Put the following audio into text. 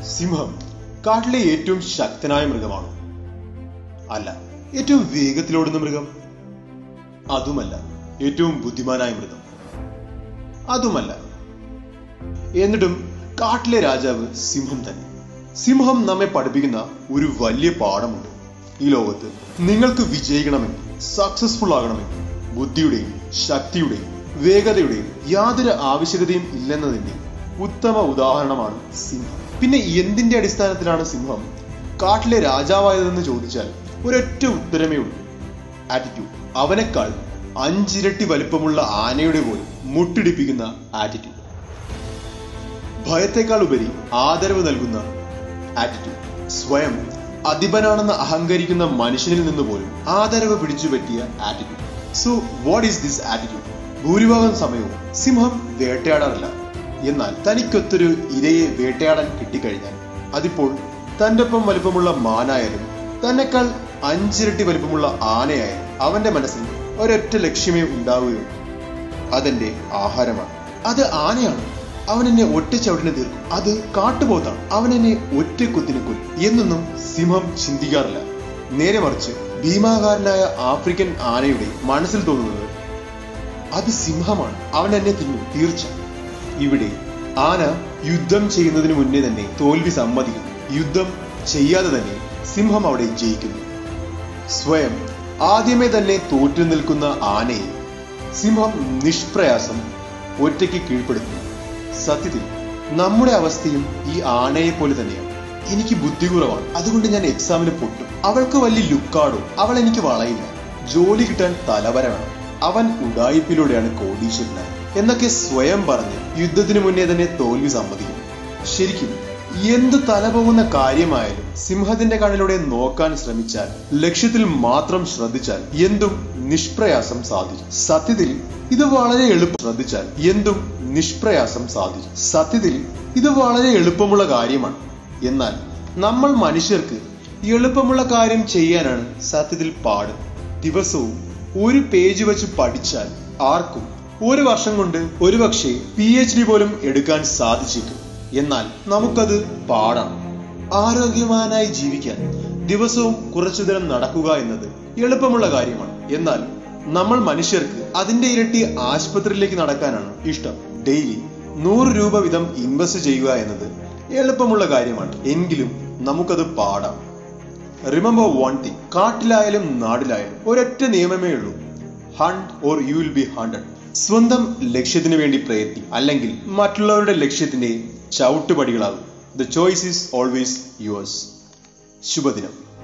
സിംഹം കാട്ടിലെ ഏറ്റവും ശക്തനായ മൃഗമാണ് അല്ല ഏറ്റവും വേഗത്തിലോടുന്ന മൃഗം അതുമല്ല ഏറ്റവും ബുദ്ധിമാനായ മൃഗം അതുമല്ല എന്നിട്ടും കാട്ടിലെ രാജാവ് സിംഹം തന്നെ സിംഹം നമ്മെ പഠിപ്പിക്കുന്ന ഒരു വലിയ പാഠമുണ്ട് ഈ ലോകത്ത് നിങ്ങൾക്ക് വിജയിക്കണമെങ്കിൽ സക്സസ്ഫുൾ ആകണമെങ്കിൽ ബുദ്ധിയുടെയും ശക്തിയുടെയും വേഗതയുടെയും യാതൊരു ആവശ്യകതയും ഇല്ലെന്നതിന്റെ ഉത്തമ ഉദാഹരണമാണ് സിംഹം പിന്നെ എന്തിന്റെ അടിസ്ഥാനത്തിലാണ് സിംഹം കാട്ടിലെ രാജാവായതെന്ന് ചോദിച്ചാൽ ഒരൊറ്റ ഉത്തരമേ ഉള്ളൂ ആറ്റിറ്റ്യൂഡ് അവനേക്കാൾ അഞ്ചിരട്ടി വലിപ്പമുള്ള ആനയുടെ പോലും മുട്ടിടിപ്പിക്കുന്ന ആറ്റിറ്റ്യൂഡ് ഭയത്തെക്കാൾ ഉപരി ആദരവ് നൽകുന്ന ആറ്റിറ്റ്യൂഡ് സ്വയം അധിപനാണെന്ന് അഹങ്കരിക്കുന്ന മനുഷ്യനിൽ നിന്ന് പോലും ആദരവ് പിടിച്ചു പറ്റിയ attitude so what is this attitude ഭൂരിഭാഗം സമയവും സിംഹം വേട്ടയാടാറില്ല എന്നാൽ തനിക്കൊത്തൊരു ഇരയെ വേട്ടയാടാൻ കിട്ടിക്കഴിഞ്ഞാൽ അതിപ്പോൾ തന്റെ ഒപ്പം വലിപ്പമുള്ള മാനായാലും തന്നെക്കാൾ അഞ്ചിരട്ടി വലിപ്പമുള്ള ആനയായാലും അവന്റെ മനസ്സിൽ ഒരൊറ്റ ലക്ഷ്യമേ ഉണ്ടാവുകയുള്ളൂ അതെന്റെ ആഹാരമാണ് അത് ആനയാണ് അവൻ എന്നെ ഒറ്റ ചവിട്ടിന് തീർക്കും അത് കാട്ടുപോത്താണ് അവൻ എന്നെ ഒറ്റ കുത്തിന് കൊല്ലും എന്നൊന്നും സിംഹം ചിന്തിക്കാറില്ല നേരെ മറിച്ച് ഭീമാകാരനായ ആഫ്രിക്കൻ ആനയുടെ മനസ്സിൽ തോന്നുന്നത് അത് സിംഹമാണ് അവൻ എന്നെ തിന്നും തീർച്ച ഇവിടെ ആന യുദ്ധം ചെയ്യുന്നതിന് മുന്നേ തന്നെ തോൽവി സമ്മതിക്കുന്നു യുദ്ധം ചെയ്യാതെ തന്നെ സിംഹം അവിടെ ജയിക്കുന്നു സ്വയം ആദ്യമേ തന്നെ തോറ്റു നിൽക്കുന്ന ആനയെ സിംഹം നിഷ്പ്രയാസം ഒറ്റയ്ക്ക് കീഴ്പ്പെടുത്തുന്നു സത്യത്തിൽ നമ്മുടെ അവസ്ഥയും ഈ ആനയെ പോലെ തന്നെയാണ് എനിക്ക് ബുദ്ധി കുറവാണ് അതുകൊണ്ട് ഞാൻ എക്സാമിന് പൊട്ടും അവൾക്ക് വലിയ ലുക്കാടോ അവൾ എനിക്ക് വളയില്ല ജോലി കിട്ടാൻ തലവര വേണം അവൻ ഉടായിപ്പിലൂടെയാണ് കോടീശ്വരനായത് എന്നൊക്കെ സ്വയം പറഞ്ഞ് യുദ്ധത്തിന് മുന്നേ തന്നെ തോൽവി സമ്മതിക്കും ശരിക്കും എന്ത് തലപോകുന്ന കാര്യമായാലും സിംഹത്തിന്റെ കണ്ണിലൂടെ നോക്കാൻ ശ്രമിച്ചാൽ ലക്ഷ്യത്തിൽ മാത്രം ശ്രദ്ധിച്ചാൽ എന്തും നിഷ്പ്രയാസം സാധിക്കും സത്യത്തിൽ ഇത് വളരെ എളുപ്പം ശ്രദ്ധിച്ചാൽ എന്തും നിഷ്പ്രയാസം സാധിക്കും സത്യത്തിൽ ഇത് വളരെ എളുപ്പമുള്ള കാര്യമാണ് എന്നാൽ നമ്മൾ മനുഷ്യർക്ക് എളുപ്പമുള്ള കാര്യം ചെയ്യാനാണ് സത്യത്തിൽ പാട് ദിവസവും ഒരു പേജ് വെച്ച് പഠിച്ചാൽ ആർക്കും ഒരു വർഷം കൊണ്ട് ഒരുപക്ഷെ പി എച്ച് ഡി പോലും എടുക്കാൻ സാധിച്ചേക്കും എന്നാൽ നമുക്കത് പാടാണ് ആരോഗ്യവാനായി ജീവിക്കാൻ ദിവസവും കുറച്ചു നേരം നടക്കുക എന്നത് എളുപ്പമുള്ള കാര്യമാണ് എന്നാൽ നമ്മൾ മനുഷ്യർക്ക് അതിന്റെ ഇരട്ടി ആശുപത്രിയിലേക്ക് നടക്കാനാണ് ഇഷ്ടം ഡെയിലി നൂറ് രൂപ വീതം ഇൻവെസ്റ്റ് ചെയ്യുക എന്നത് എളുപ്പമുള്ള കാര്യമാണ് എങ്കിലും നമുക്കത് പാടാം റിമെമ്പർ വൺ തിങ് കാട്ടിലായാലും നാടിലായാലും ഒരൊറ്റ നിയമമേ ഉള്ളൂ hunt or you will be hunted സ്വന്തം ലക്ഷ്യത്തിന് വേണ്ടി പ്രയത്നി അല്ലെങ്കിൽ മറ്റുള്ളവരുടെ ലക്ഷ്യത്തിന്റെ ചവിട്ടുപടികളാകും the choice is always yours ശുഭദിനം